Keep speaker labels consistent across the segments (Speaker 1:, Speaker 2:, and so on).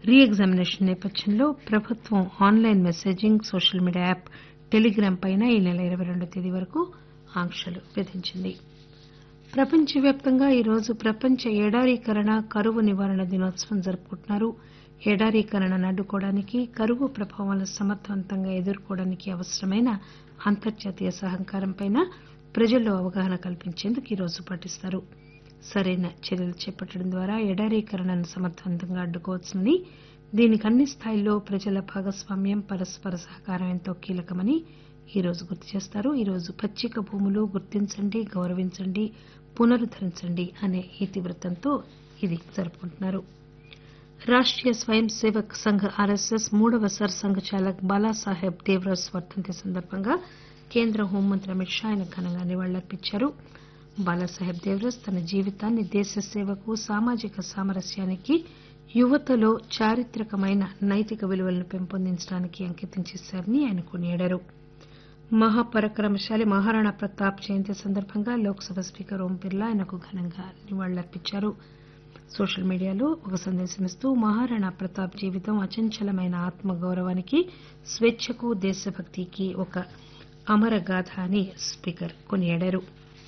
Speaker 1: రీ examination నేపథ్యంలో ప్రభుత్వం online messaging social media app Telegram పైన ఈ నెల ఇరవై రెండో తేదీ వరకు ఆంక్షలు విధించింది ప్రపంచవ్యాప్తంగా ఈరోజు ప్రపంచ ఎడారీకరణ కరువు నివారణ దినోత్సవం జరుపుకుంటున్నారు ఎడారీకరణను అడ్డుకోవడానికి కరువు ప్రభావాలను సమర్థవంతంగా ఎదుర్కోవడానికి అవసరమైన అంతర్జాతీయ సహకారంపై ప్రజల్లో అవగాహన కల్పించేందుకు ఈరోజు పాటిస్తారు సరైన చర్యలు చేపట్టడం ద్వారా ఎడారీకరణను సమర్థవంతంగా అడ్డుకోవచ్చని దీనికి అన్ని స్థాయిల్లో ప్రజల భాగస్వామ్యం పరస్పర సహకారం ఎంతో కీలకమని ఈరోజు గుర్తు చేస్తారు ఈరోజు పచ్చిక భూములు గుర్తించండి గౌరవించండి పునరుద్దరించండి అనే ఇతివృత్తంతో ఇది జరుపుకుంటున్నారు రాష్టీయ స్వయం సేవక్ సంఘ్ ఆర్ఎస్ఎస్ మూడవ సర్సంఘ్ చాలక్ బాలాసాహెబ్ దేవ్రస్ వర్దంతి సందర్భంగా కేంద్ర హోంమంత్రి అమిత్ షా ఆయన ఘనంగా నివాళులర్పించారు బాలాసాహెబ్ దేవ్రస్ తన జీవితాన్ని దేశ సేవకు సామాజిక సామరస్యానికి యువతలో చారిత్రకమైన నైతిక విలువలను పెంపొందించడానికి అంకితం చేశారని ఆయన కొనియాడారు మహాపరాక్రమశాలి మహారాణా ప్రతాప్ జయంతి సందర్భంగా లోక్సభ స్పీకర్ ఓం బిర్లా ఆయనకు ఘనంగా నివాళులర్పించారు సోషల్ మీడియాలో ఒక సందేశం ఇస్తూ మహారాణా ప్రతాప్ జీవితం అచంచలమైన ఆత్మగౌరవానికి స్వేచ్చకు దేశభక్తికి ఒక అమరగాథ అని స్పీకర్ కొనియాడారు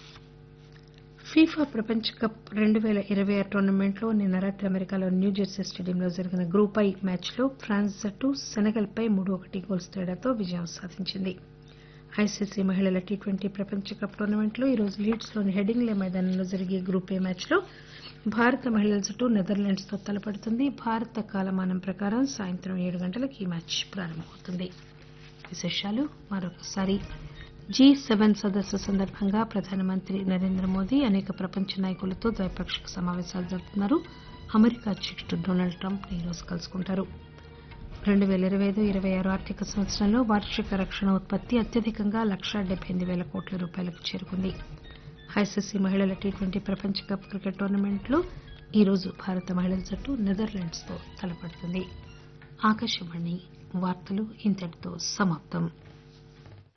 Speaker 1: ఫీఫా ప్రపంచ కప్ రెండు పేల ఇరవై ఆరు టోర్నమెంట్లో నిన్న రాత్రి అమెరికాలోని న్యూజెర్సీ స్టేడియంలో జరిగిన గ్రూప్ ఐ మ్యాచ్లో ఫ్రాన్స్ జట్టు సెనెగల్ పై మూడు ఒకటి గోల్స్ తేడాతో విజయం సాధించింది ఐసీసీ మహిళల టీ ట్వంటీ ప్రపంచ కప్ టోర్నమెంట్లో ఈరోజు లీడ్స్లోని హెడింగ్లే మైదానంలో జరిగే గ్రూప్ ఏ మ్యాచ్లో భారత మహిళల జట్టు నెదర్లాండ్స్ తో తలపడుతుంది భారత కాలమానం ప్రకారం సాయంత్రం ఏడు గంటలకు ఈ మ్యాచ్ ప్రారంభమవుతుంది విశేషాలు మరొకసారి జీ సెవెన్ సదస్సు సందర్భంగా ప్రధానమంత్రి నరేంద్ర మోదీ అనేక ప్రపంచ నాయకులతో ద్వైపాక్షిక సమావేశాలు జరుపుతున్నారు అమెరికా అధ్యకుడు డొనాల్డ్ ట్రంప్ ని ఈరోజు కలుసుకుంటారు రెండు పేల ఇరవై ఐదు ఇరవై ఆరు ఆర్థిక సంవత్సరంలో వార్షిక రక్షణ ఉత్పత్తి అత్యధికంగా లక్షా డెబ్బై ఎనిమిది పేల కోట్ల రూపాయలకు చేరుకుంది ఐసీసీ మహిళల టీ ట్వంటీ ప్రపంచ కప్ క్రికెట్ టోర్నమెంట్లో ఈరోజు భారత మహిళల జట్టు నెదర్లాండ్స్ తో తలపడుతుంది ఆకాశవాణి వార్తలు ఇంతటితో సమాప్తం